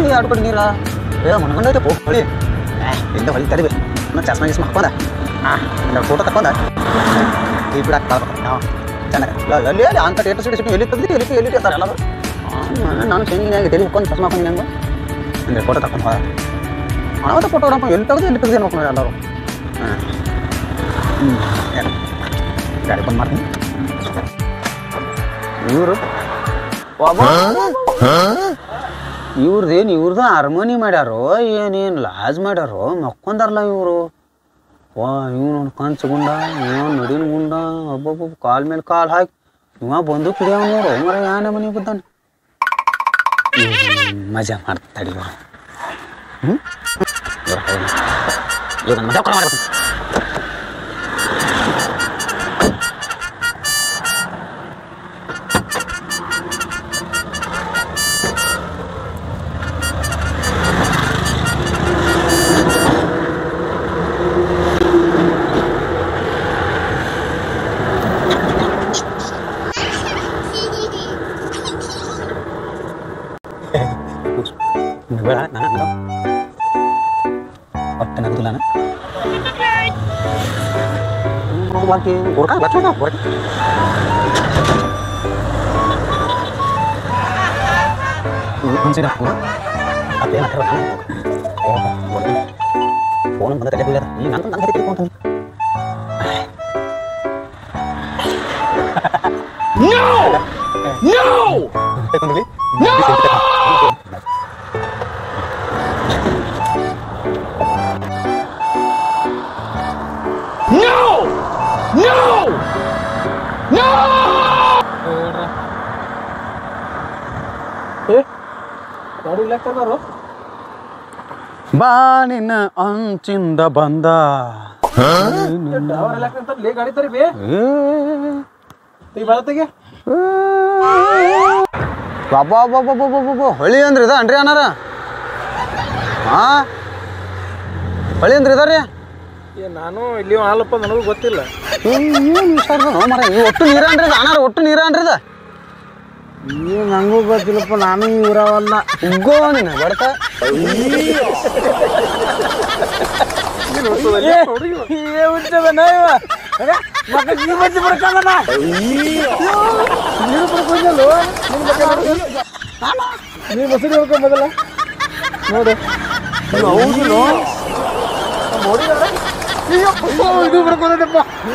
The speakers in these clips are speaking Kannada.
ಎರಡು ಕಡೆ ನೀರ ಏ ಮನ್ಕೊಂಡೈತೆ ಹೋಗಿ ಇಂದ ಹೊಳಿ ತಡಿಬಿ ನಾನು ಚಸ್ಮಾ ಗಿಸ್ಮಾ ಹಾಕೊಂಡ ಹಾಂ ಎರಡು ಫೋಟೋ ತಕೊಂಡ ಈ ಬಿಡಾಕ್ ಹಾಂ ಚೆನ್ನಾಗಿ ಎಲ್ಲಿ ಎಲ್ಲಿ ಅಂತ ಟೇಟಸ್ ಹಿಡಿಸಿ ಎಲ್ಲಿ ತೆಗ್ದು ಎಲ್ಲಿ ಎಲ್ಲಿ ಇರ್ತಾರೆ ಎಲ್ಲರೂ ನಾನು ಚೆಂಗಿನಾಗ ಎಲ್ಲಿ ಹಾಕೊಂಡು ಚಸ್ಮಾ ಹಾಕೊಂಡು ಹೆಂಗೆ ಅಂದರೆ ಫೋಟೋ ತಕೊಂಡು ಹೋದ ಅನಾವತ್ತ ಫೋಟೋ ನಮ್ಮ ಎಲ್ಲಿ ತೆಗೆದು ಎಲ್ಲಿ ತೆಗ್ದು ನೋಡ್ಕೊಂಡು ಎಲ್ಲರೂ ಹಾಂ ಹ್ಞೂ ಗಾಡಿ ಬಂದ್ ಮಾಡ್ತೀನಿ ಇವರು ಇವ್ರದೇನು ಇವ್ರದ್ದು ಅರಮನಿ ಮಾಡ್ಯಾರೋ ಏನೇನು ಲಾಜ್ ಮಾಡ್ಯಾರೋ ಮಕ್ಕೊಂದಾರಲ್ಲ ಇವರು ವಾ ಇವ್ ನೋಡಿ ಕಂಚ ಗುಂಡ ಇವ ನಡಿನ ಗುಂಡ ಒಬ್ಬೊಬ್ಬ ಕಾಲ್ ಮೇಲೆ ಕಾಲ್ ಹಾಕಿ ಇವ ಬಂದು ಕಿಡಿಯವ ನೋಡು ಮರ ಯಾನೆ ಮನೆ ಬದ್ದಾನೆ ಮಜಾ ಮಾಡ್ತಾಡಿ ಇವರು ಹ್ಞೂ ಇವ್ರನ್ನ ಮಜಾ ಕೊಡ ಮಾಡ್ಬೇಕು ಬೇಡ ನಾನು ಹೊಟ್ಟೆ ನಗುದಿಲ್ಲ ನಾನು ಬಾಕಿ ಗುರ್ಕ ಬರ್ತದ ಗುರ್ಕ ಒಂದ್ಸಲ ಅದೇನು ಫೋನ್ ಬಂದ ತಲೆ ಬೀಳದ ಈ ನಾನು ನನ್ನ ತಿಳ್ಕೊಂತೀನಿ ಗಾಡಿ ಇಲ್ಲಕ್ಕಾರು ಬಾನಿನ ಅಂಚಿಂದ ಬಂದ ಡ್ರೈವರ್ ಇಲ್ಲಕ್ಕಂತ ಲೇ ಗಾಡಿ ತರಿ ಬೇ ಈ ಬಳತೆಗೆ ಬಾಬಾ ಹೊಳಿ ಅಂದ್ರೆ ಇದ ಅನ್ರಿ ಅನ್ನಾರ ಹಾ ಹೊಳಿ ಅಂದ್ರೆ ಇದಾರಿ ಏ ನಾನು ಇಲ್ಲಿ ಹಾಲಪ್ಪ ನನಗೂ ಗೊತ್ತಿಲ್ಲ ಮರ ಈ ಒಟ್ಟು ನೀರ ಅನ್ರಿ ಇದು ಅನಾರ ಒಟ್ಟು ನೀರ ಅನ್ರಿ ಇದ ನೀವು ನಂಗೂ ಗೊತ್ತಿಲ್ಲಪ್ಪ ನಾನು ಇವ್ರವಲ್ಲ ಉಗ್ಗೋ ನೀನು ಬಡಕ ನೀವು ಬಸಡಿ ಹೋಗ್ಕೊಂಬದಲ್ಲ ನೋಡು ಇದು ಬರ್ಕೊಂಡಪ್ಪ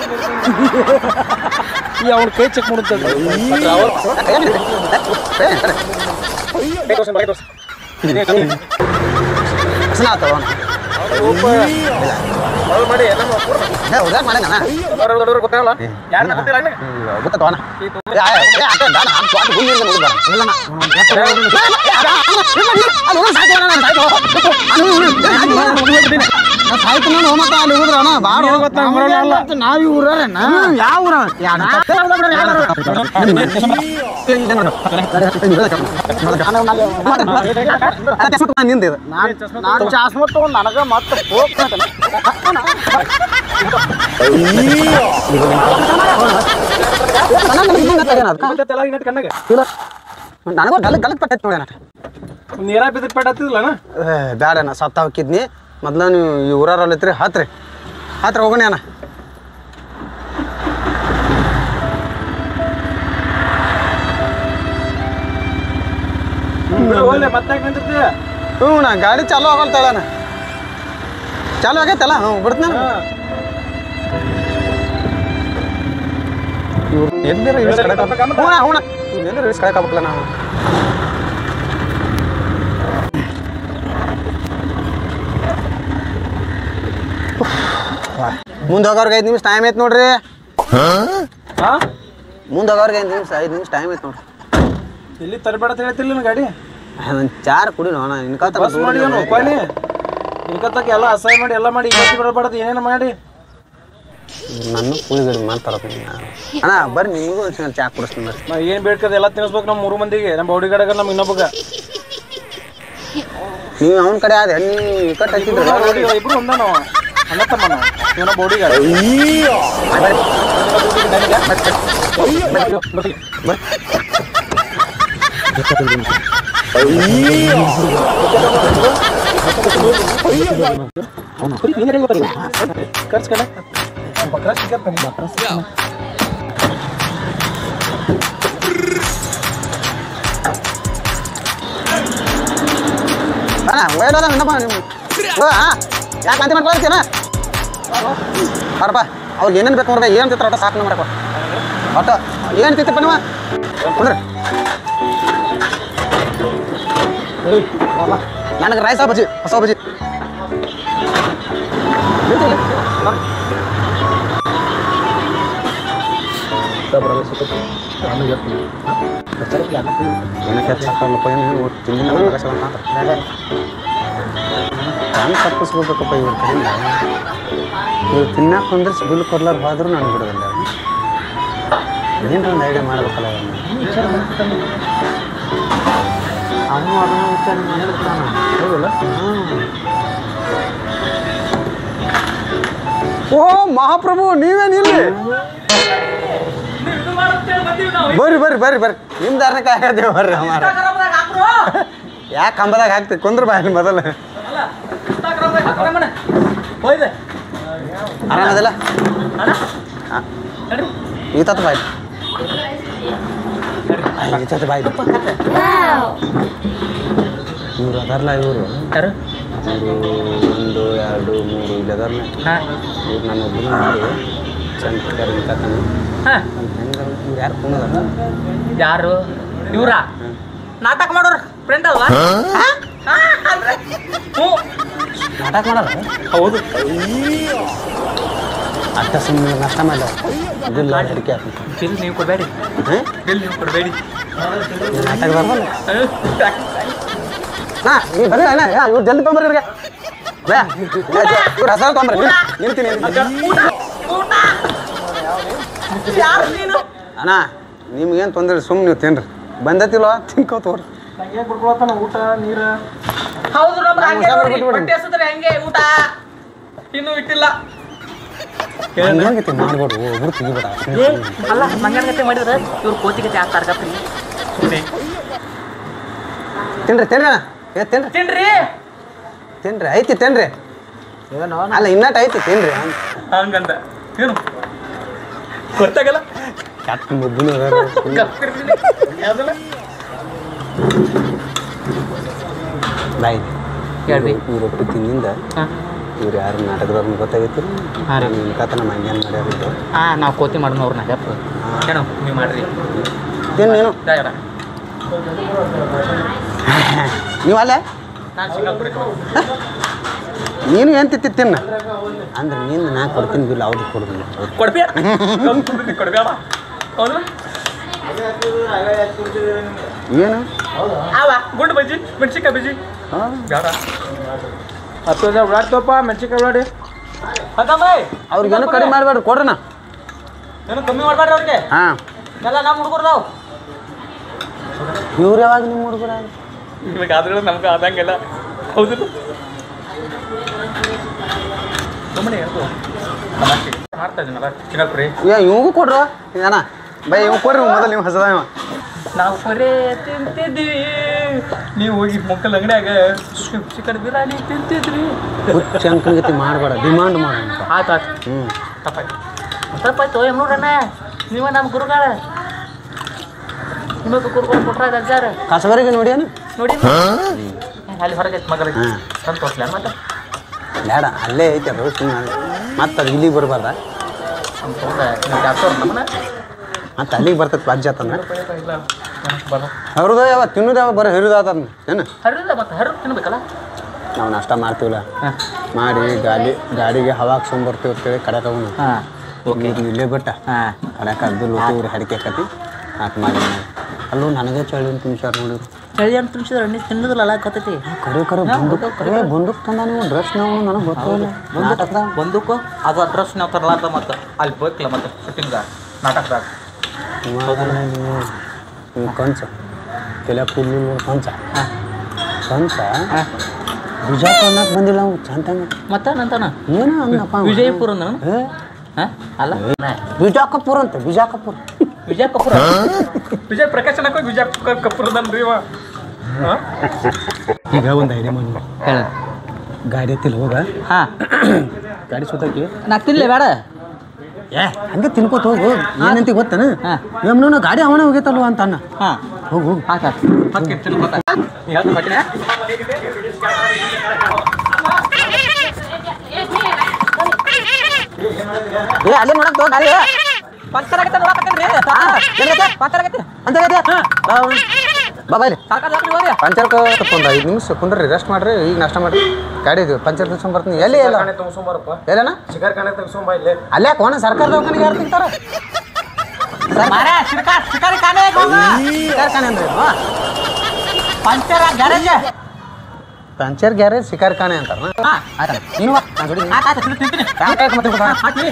ಈ ಅವ್ನ ಕೈ ಚೆಕ್ ಮಾಡುತ್ತೆ ಹಸನ ಆತವ ಮಾಡಿ ಉದಾರ ಮಾಡೋಣ ಗೊತ್ತಾಗಲ್ಲ ಯಾರನ್ನ ಗೊತ್ತಿಲ್ಲ ಅಣ್ಣ ಗೊತ್ತವನ ಸಾಯ್ತು ನಾನು ಮತ್ತೆ ಅಲ್ಲಿ ಹೋದ್ರಣ ಬಾಡ ನಾವ್ ಇವ್ರಣ್ಣ ಯಾವ ಊರ ನಿಂದಿದೆ ನಾನು ಚಾಸ್ಮ ತಗೊಂಡು ನನಗ ಮತ್ತೆ ಕಣ್ಣಾಗ ನನಗೂ ಗಲಕ್ ಗಲಕ್ ಪಟ್ಟೈತೆ ನೋಡ್ಯಾನ ನೀರ ಬಿದ್ದ ಪೆಟ್ ಹತ್ತಿದ್ಲಣ್ಣ ಬ್ಯಾಡ ನಾ ಸತ್ತ ಹೋಗಿದ್ನಿ ಮೊದ್ಲ ನೀವು ಈ ಊರಲ್ಲಿತ್ರಿ ಹತ್ರಿ ಹತ್ರ ಹೋಗೋಣ ಅಣ್ಣ ಒಳ್ಳೆ ಮತ್ತೆ ನಿಂತಿರ್ತೀಯ ಹ್ಞೂ ನಾ ಗಾಡಿ ಚಾಲು ಆಗಲ್ತಾಳ ಅಣ್ಣ ಚಾಲು ಆಗೈತಲ್ಲ ಹ್ಞೂ ಬಿಡ್ತೀನಿ ಇವ್ರು ಎಲ್ಲಿರ ಇಳಿಸ್ ಕಡೆ ಹ್ಞೂ ಹ್ಞೂ ಎಲ್ಲಿರ ಇಳಿಸ್ ಕಡೆ ಆಗ್ಬೇಕಲ್ಲ ನಾವು ಮುಂದೆ ಹೋಗೋರ್ಗೆ ಐದು ನಿಮಿಷ ಟೈಮ್ ಐತೆ ನೋಡ್ರಿ ಹಾ ಮುಂದೆ ಹೋಗೋರ್ಗೆ ಐದು ನಿಮಿಷ ಐದು ನಿಮಿಷ ಟೈಮ್ ಐತೆ ನೋಡ್ರಿ ಇಲ್ಲಿ ತರಬೇಡ ಅಂತ ಹೇಳ್ತಿಲ್ಲ ನನ್ನ ಗಾಡಿ ನಾನು ಚಾರ್ ಕುಡಿ ನೋಣ ಇನ್ಕಾತ ಬಸ್ ಮಾಡಿ ಅವನು ಉಪಾಯನಿ ಇನ್ಕತ್ತಕ್ಕೆ ಎಲ್ಲ ಅಸಹ್ಯ ಮಾಡಿ ಎಲ್ಲ ಮಾಡಿ ಇವತ್ತು ಬಿಡಬಾರ್ದು ಏನೇನು ಮಾಡಿ ನನ್ನ ಕುಳಿ ಗಡಿ ಮಾಡ್ತಾರ ಅಣ್ಣ ಬರ್ರಿ ನಿಮಗೂ ಒಂದ್ಸಲ ಚಾ ಕುಡಿಸ್ತೀನಿ ಬರ್ರಿ ನಾ ಏನು ಬೇಡ್ಕದ ಎಲ್ಲ ತಿನ್ನಿಸ್ಬೇಕು ನಮ್ಮ ಮೂರು ಮಂದಿಗೆ ನಮ್ಮ ಬೌಡಿ ಗಡಗ ನಮ್ಮ ಇನ್ನೊಬ್ಬಗ ನೀವು ಅವನ ಕಡೆ ಆದ ನೀ ಈ ಕಡೆ ಹಚ್ಚಿದ್ರಲ್ಲ ಇಬ್ರು ಒಂದ ನಾವು ಅಣ್ಣ ತಮ್ಮ ನಾವು ಇವನ ಬೌಡಿ ಗಾಡ ಖರ್ಚು ಕಡೆ ಬಕ್ರ ಸಿಕ್ಕತ್ತ ಬಕ್ರ ಹಾ ಒಯ್ಯಲ್ಲ ನಿನ್ನಪ್ಪ ನಿಮ್ಮ ಓ ಹಾ ಯಾಕೆ ಅಂತಿ ಮಾಡ್ಕೊಳ್ತೀನ ಬಾರಪ್ಪ ಅವ್ರಿಗೆ ಏನೇನು ಬೇಕು ನೋಡ್ರಿ ಏನು ತಿಂತಾರೆ ಒಟ್ಟು ಸಾಕು ಮಾಡಪ್ಪ ಒಟ್ಟು ಏನು ತಿಂತಪ್ಪ ನೀವು ಕುಂದ್ರಿ ನನಗೆ ರೈಸ ಬಜ್ಜಿ ಹೊಸ ಬಜ್ಜಿ ನಿಂತು ಇಲ್ಲಿ. ಬಾ. ಏನಕ್ಕೆ ಹೆಚ್ಚಾಕಲ್ಲಪ್ಪ ಏನು ತಿಂದಿನ ಪ್ರಕಾಶ ಅಂತ ಹೆಂಗೆ ತಪ್ಪಿಸ್ಕೋಬೇಕಪ್ಪ ಇವ್ರ ಕಡೆಯಿಂದ ಇವ್ರು ತಿನ್ನಕ್ಕೆ ಬಂದ್ರೆ ಬಿಲ್ ಕೊಡ್ಲಾರ ಹೋದ್ರೂ ನಾನು ಬಿಡೋದಿಲ್ಲ ಏನರ ಒಂದು ಐಡಿಯಾ ಮಾಡ್ಬೇಕಲ್ಲ ಅವನು ಅದನ್ನ ವಿಚಾರ ಮಾಡಿರ್ತಾನ ಹೌದಲ್ಲ ಓ ಮಹಾಪ್ರಭು ನೀವೇನಿಲ್ಲಿ ಬರ್ರಿ ಬರ್ರಿ ಬರ್ರಿ ಬರ್ರಿ ನಿಮ್ಮ ದಾರನಕ್ಕೆ ಆಗತ್ತೇವೆ ಬರ್ರಿ ಅಮ್ಮಾರ ಯಾಕೆ ಕಂಬದಾಗ ಹಾಕ್ತಿ ಕುಂದ್ರ ಬಾಯಿ ಮೊದಲು ಹೋಯ್ದೆ ಆರಾಮದಿಲ್ಲ ಈತತ್ ಬಾಯ್ ಈತತ್ ಬಾಯ್ ಇವ್ರು ಅದಾರಲ್ಲ ಇವರು ಯಾರು ಇವರು ಒಂದು ಎರಡು ಮೂರು ಇಲ್ಲಿ ಅದಾರಲ್ಲ ಹಾಂ ಇವ್ರು ನನ್ನ ಒಬ್ಬರು ಮಾಡಿ ಚಂದ್ರ ಕತಾನೆ ಹಾಂ ಹೆಂಗೆ ಇವ್ರು ಯಾರು ಕುಣದಾರ ಯಾರು ಇವ್ರ ನಾಟಕ ಮಾಡೋರು ಫ್ರೆಂಡ್ ಅಲ್ವಾ ಹ್ಞೂ ನಾಟಕ ಮಾಡಲ್ಲ ಹೌದು ಅಟ್ಟ ಸುಮ್ಮನೆ ನಷ್ಟ ಮಾಡ ಬಿಲ್ ಅಡಿಕೆ ಬಿಲ್ ನೀವು ಕೊಡಬೇಡಿ ಬಿಲ್ ನೀವು ಕೊಡಬೇಡಿ ನಾಟಕ ಬರಲ್ಲ ನಾ ನೀವು ಬರೀ ಅಣ್ಣ ಇವ್ರು ಜಲ್ದಿ ತೊಗೊಂಬರ್ರಿ ಇವ್ರಿಗೆ ಬೇ ಇವ್ರು ಹಸಾರ ತೊಗೊಂಬರ್ರಿ ನಿಲ್ತೀನಿ ಯಾರು ನೀನು ಅಣ್ಣ ನಿಮ್ಗೇನು ತೊಂದರೆ ಸುಮ್ಮನೆ ನೀವು ತಿನ್ರಿ ಬಂದತಿಲ್ವ ತಿನ್ಕೋ ತೋರಿ ನಂಗೆ ಕೊಡ್ಕೊಳತ್ತಾನ ಊಟ ನೀರು ಹೌದು ನಮ್ಗೆ ನಾವು ಹಂಗೆ ಹುಷಾರ್ ನೋಡ್ರಿ ಬಿಟ್ಬಿಡ್ರಿ. ಹೊಟ್ಟೆ ಹಸಿದ್ರೆ ಹೆಂಗೆ ಊಟ ಇನ್ನೂ ಇಟ್ಟಿಲ್ಲ ಹಂಗೇನೈತಿ ಮಾಡ್ಬೇಡ್ರಿ ಒಬ್ರು ತೆಗಿಬೇಡ ಏ ಅಲ್ಲ ಮಂಗನಗತೆ ಮಾಡಿದ್ರೆ ಇವ್ರು ಕೋತಿಗತೆ ಆಗ್ತಾರ ತಿನ್ರಿ ತಿನ್ರಿ ಅಣ್ಣ ಏ ತಿನ್ರಿ ತಿನ್ರಿ ತಿನ್ರಿ ಐತಿ ತಿನ್ರಿ ಏನೋ ಅಲ್ಲ ಇನ್ನಟ್ ಐತಿ ತಿನ್ರಿ ಹಂಗಂದ ಏನು ಗೊತ್ತಾಗಲ್ಲ ಕೆಟ್ಟ ಮುದ್ದಿನ ಕಪ್ಪಿರ್ತೀನಿ ಯಾವ್ದಲ್ಲ ಬಾಯ್ ಹೇಳ್ರಿ. ಇವ್ರ ಒಟ್ಟು ತಿಂದಿಂದ ಹಾಂ ಇವ್ರು ಯಾರು ನಾಟಕದವ್ರನ್ನ ಗೊತ್ತಾಗೈತಿ ಹಾಂ ರೀ ನಿಮ್ಮ ಕಥನ ಮಂಗ್ಯಾನ್ ಮಾಡ್ಯಾರ ಇದು ಹಾಂ ನಾವು ಕೋತಿ ಮಾಡೋಣ ಅವ್ರನ್ನ ಯಪ್ಪ ಏನೋ ನೀವು ಮಾಡ್ರಿ ತಿನ್ ನೀನು ದಾಯಡ ನೀವು ಅಲ್ಲೇ ನಾನು ಸಿಂಗಾಪುರ ನೀನು ಏನು ತಿತ್ತಿ ತಿನ್ನ ಅಂದ್ರೆ ನೀನು ನಾ ಕೊಡ್ತೀನಿ ಬಿಲ್ ಅವ್ರಿಗೆ ಕೊಡೋದಿಲ್ಲ ಕೊಡ್ಬೇಡ ಕೊಡ್ಬೇಡ ಹೌದು ಏನು ಅವ ಗುಂಡು ಬಜ್ಜಿ ಮೆಣಸಿನ್ಕಾಯಿ ಬಜ್ಜಿ ಹಾಂ ಬೇಡ ಹತ್ತು ಉಳ್ಳಾಡ್ತಪ್ಪ ಮೆಣಸಿನ್ಕಾಯಿ ಉಳ್ಳಾಡಿ ಅಂತಮ್ಮಯ್ ಅವ್ರಿಗೇನು ಕಡಿಮೆ ಮಾಡಬೇಡ್ರಿ ಕೊಡ್ರಿ ನಾ ಏನು ಕಮ್ಮಿ ಮಾಡ್ಬೇಡ್ರಿ ಅವ್ರಿಗೆ ಹಾಂ ಎಲ್ಲ ನಮ್ಮ ಹುಡುಗರು ನಾವು ಇವ್ರು ಯಾವಾಗ ನಿಮ್ಮ ಹುಡುಗರ ನಿಮಗೆ ಆದ್ರೆ ನಮ್ಗೆ ಆದಂಗೆಲ್ಲ ಹೌದು ಸುಮ್ಮನೆ ಹೇಳ್ತು ಮಾಡ್ತಾ ಇದ್ದೀನಲ್ಲ ಚಿನ್ನಪ್ರಿ ಏ ಇವಂಗೂ ಕೊಡ್ರು ಅಣ್ಣ ಬೈ ಇವ್ ಕೊಡ್ರಿ ಇವ್ ಮೊದಲು ನೀವು ಹಸದ ಇವ ನಾವು ಬರೇ ತಿಂತಿದ್ವಿ ನೀವು ಹೋಗಿ ಮೊಕ್ಕಲ್ ಅಂಗಡಿಯಾಗ ಚಿಕನ್ ಬಿರಿಯಾನಿ ತಿಂತಿದ್ವಿ ಹುಚ್ಚ ಅಂಕಲ್ಗತಿ ಮಾಡಬೇಡ ಡಿಮಾಂಡ್ ಮಾಡ ಆಯ್ತು ಆಯ್ತು ಹ್ಞೂ ತಪ್ಪಾಯ್ತು ತಪ್ಪಾಯ್ತು ಏನ್ ನೋಡಣ್ಣ ನೀವ ನಮ್ಮ ಗುರುಗಳ ನಿಮಗೆ ಗುರುಗಳು ಕೊಟ್ರಾಗ ಅಜ್ಜಾರ ಕಸಬರಿಗೆ ನೋಡ್ಯಾನ ನೋಡಿ ಅಲ್ಲಿ ಹೊರಗೆ ಐತೆ ಮಗಲಿಗೆ ಹಾಂ ಸಂತೋಷಲ ಮತ್ತೆ ಬೇಡ ಅಲ್ಲೇ ಐತೆ ಅದು ಸುಮ್ಮನೆ ಮತ್ತೆ ಅದು ಇಲ್ಲಿಗೆ ಬರಬಾರ್ದ ಸಂತೋಷ ನೀವು ಜಾಸ್ತಿ ನಮ್ಮನ್ನ ಮತ್ತೆ ಅಲ್ಲಿಗೆ ಬರ್ತೈತೆ ಬಾಜ್ ಆತಂದ್ರೆ ಇಲ್ಲ ಬರ ಹರಿದ ಯಾವ ತಿನ್ನೋದು ಯಾವ ಬರೀ ಹರಿದಾತ ಏನು ಹರಿದ ಮತ್ತೆ ಹರಿದು ತಿನ್ಬೇಕಲ್ಲ ನಾವು ನಾಷ್ಟ ಮಾಡ್ತೀವಲ್ಲ ಮಾಡಿ ಗಾಡಿ ಗಾಡಿಗೆ ಹವಾ ಹಾಕ್ಸ್ಕೊಂಬರ್ತೀವಿ ಅಂತೇಳಿ ಕಡೆ ತಗೊಂಡು ಹಾಂ ಓಕೆ ನೀರು ಇಲ್ಲೇ ಬಿಟ್ಟ ಹಾಂ ಕಡೆಕ ಅದು ಲೋಟೂರು ಹಡಿಕೆ ಕತಿ ಹಾಕಿ ಮಾಡಿ ಅಲ್ಲೂ ನನಗೆ ಚಳಿ ಅಂತ ನಿಮಿಷ ನೋಡಿದ್ರು ಚಳಿ ಅಂತ ತುಂಬಿಸಿದ್ರೆ ಎಣ್ಣೆ ತಿನ್ನೋದಿಲ್ಲ ಗೊತ್ತೈತಿ ಕರೆ ಕರೆ ಬಂದೂಕ್ ಕರೆ ಬಂದೂಕ್ ತಂದ ನೀವು ಡ್ರೆಸ್ ನಾವು ನನಗೆ ಗೊತ್ತಿಲ್ಲ ನಾಟಕದಾಗ ಬಂದೂಕು ಅದು ಅಡ್ರೆಸ್ ನಾವು ತರಲಾರ್ದ ಮತ್ತೆ ಅಲ್ಲಿ ಬೇಕಲ್ಲ ಮತ್ತೆ ಶೂಟಿಂಗ್ ನಾಟಕದಾಗ ನೀವು ಕಂಚ ತಲೆ ಕೂದಲು ಕಂಚ ಕಂಚ ಬಿಜಾಪುರನಾಗ ಬಂದಿಲ್ಲ ನಾವು ಚಂದಂಗ ಮತ್ತೆ ನಂತನ ಏನೋ ಅಂದಪ್ಪ ಅವ. ವಿಜಯಪುರ ಅಂದನ ಏ, ಹಾಂ ಅಲ್ಲ ಬಿಜಾಕಪುರ ಅಂತ ಬಿಜಾಕಪುರ ವಿಜಯ ಕಪೂರ ವಿಜಯ್ ಪ್ರಕಾಶ್ ಅನ್ನಕ್ಕೆ ವಿಜಯ್ ಕಪೂರದನ್ರಿ ಇವ ಈಗ ಒಂದು ಐಡಿಯಾ ಮಾಡಿ ಹೇಳ ಗಾಡಿ ಎತ್ತಿಲ್ಲ ಹೋಗ ಹಾ ಗಾಡಿ ಸುತ್ತಾಕಿ ನಾ ತಿನ್ಲಿ ಬೇಡ ಏ ಹಂಗೆ ತಿನ್ಕೋತ ಹೋಗು ಏನಂತ ಗೊತ್ತನ ಹಾ. ಯಮ್ನ ಗಾಡಿ ಅವನ ಹೋಗೈತಲ್ವ ಅಂತ ಅನ್ನ ಹಾ ಹೋಗು ಹೋಗು ಹಾಕ ಹಕ್ಕಿ ತಿನ್ಕೋತ ಹೇಳ್ತ ಬರ್ತೀನಿ ಏ ಅಲ್ಲೇ ನೋಡಕ್ ತಗೋ ಗಾಡಿ ಪಂಚರ್ ಆಗತ್ತೆ ನೋಡಕತ್ತೀನಿ ಪಂಚರ್ ಆಗತ್ತೆ ಅಂತ ಬಾಬಾ ಇಲ್ಲಿ ಸಾಕಾದ ಹೋಗ್ರಿ ಪಂಚರ್ಕ ಒಂದು ಐದು ನಿಮಿಷ ಕುಂಡ್ರಿ ರೆಸ್ಟ್ ಮಾಡ್ರಿ ಈಗ ನಾಷ್ಟ ಮಾಡ್ರಿ ಗಾಡಿ ಇದು ಪಂಚರ್ ತಗೊಂಡ್ ಬರ್ತೀನಿ ಎಲ್ಲಿ ಎಲ್ಲ ಎಲ್ಲನ ಅಲ್ಲೇ ಕೋಣ ಸರ್ಕಾರ ದವಾಖಾನಿಗೆ ಯಾರು ತಿಂತಾರ ಮಾರೇ ಶಿರ್ಕಾರ್ ಶಿಕಾರಿ ಕಾನೇ ಕಾರ್ಖಾನೆ ಅಂದ್ರೆ ಏನು? ಪಂಚರ್ ಗ್ಯಾರೇಜ್ ಪಂಚರ್ ಗ್ಯಾರೇಜ್ ಶಿಕಾರ್ ಖಾನೆ ಅಂತಾರ ಹಾ ಆಯ್ತಲ್ಲ ನೀನು ಬಾ, ನಾನ್ ಜೋಡಿ ನೀನು. ಆತ ತಿಂತೀನಿ ಕಾಲ್ ಕಾಯ್ಕೊಂಡ್ ಬರ್ತೀನಿ ಬಾ. ಹಾಕಿ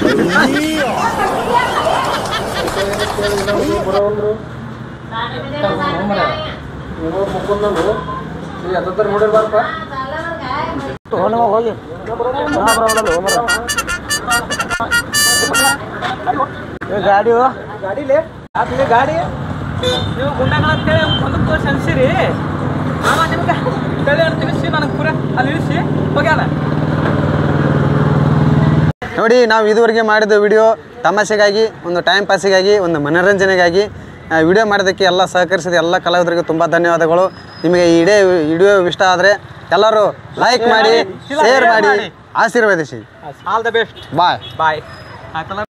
ಹೋಗ್ಲವ್ವ, ಹೋಗಿ ಏ, ಗಾಡಿ ಗಾಡಿಲಿ ಹಾಕ್ಲಿ ಗಾಡಿ ನೀವು ಗುಂಡಗಳ ಅಂತೇಳಿ ಒಂದು ತೋರಿಸಿ ಅನ್ಸಿರಿ ಆಮ ನಿಮ್ಗೆ ತಲೆ ಹಣ್ಣು ತಿಳಿಸಿ ನನಗೆ ಪೂರ ಅಲ್ಲಿ ಇಳಿಸಿ ಹೋಗ್ಯಾನ ನೋಡಿ ನಾವು ಇದುವರೆಗೆ ಮಾಡಿದ ವಿಡಿಯೋ ತಮಾಷೆಗಾಗಿ ಒಂದು ಟೈಮ್ ಪಾಸಿಗಾಗಿ ಒಂದು ಮನೋರಂಜನೆಗಾಗಿ ವಿಡಿಯೋ ಮಾಡೋದಕ್ಕೆ ಎಲ್ಲ ಸಹಕರಿಸಿದ ಎಲ್ಲ ಕಲಾವಿದರಿಗೆ ತುಂಬ ಧನ್ಯವಾದಗಳು ನಿಮಗೆ ಈ ಇಡೇ ವಿಡಿಯೋ ಇಷ್ಟ ಆದರೆ ಎಲ್ಲರೂ ಲೈಕ್ ಮಾಡಿ ಶೇರ್ ಮಾಡಿ ಆಶೀರ್ವದಿಸಿ all the best bye bye ಆಯ್ತಲ್ಲ